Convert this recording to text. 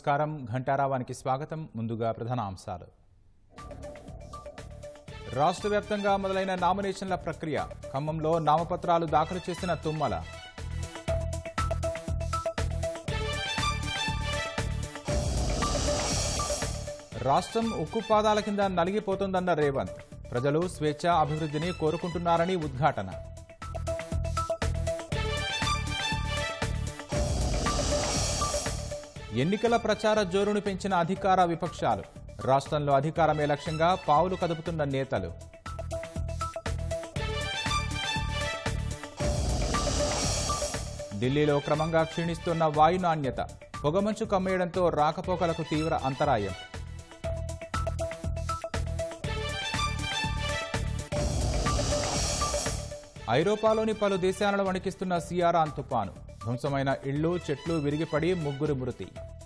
నమస్కారం ఘంటారావానికి స్వాగతం ముందుగా ప్రధాన అంశాలు రాష్ట్ర వ్యాప్తంగా మొదలైన నామినేషన్ల ప్రక్రియ ఖమ్మంలో నామపత్రాలు దాఖలు చేసిన తుమ్మల రాష్ట్రం ఉక్కు పాదాల కింద నలిగిపోతుందన్న రేవంత్ ప్రజలు స్వేచ్ఛ అభివృద్ధిని కోరుకుంటున్నారని ఉద్ఘాటన ఎన్నికల ప్రచార జోరును పెంచిన అధికార విపక్షాలు రాష్ట్రంలో అధికారమే లక్ష్యంగా పావులు కదుపుతున్న నేతలు ఢిల్లీలో క్రమంగా క్షీణిస్తున్న వాయు నాణ్యత పొగమంచు కమ్మేయడంతో రాకపోకలకు తీవ్ర అంతరాయం ఐరోపాలోని పలు దేశాలను వణికిస్తున్న సియారాన్ తుపాను ధ్వంసమైన ఇళ్లు చెట్లు విరిగిపడి ముగ్గురు మృతి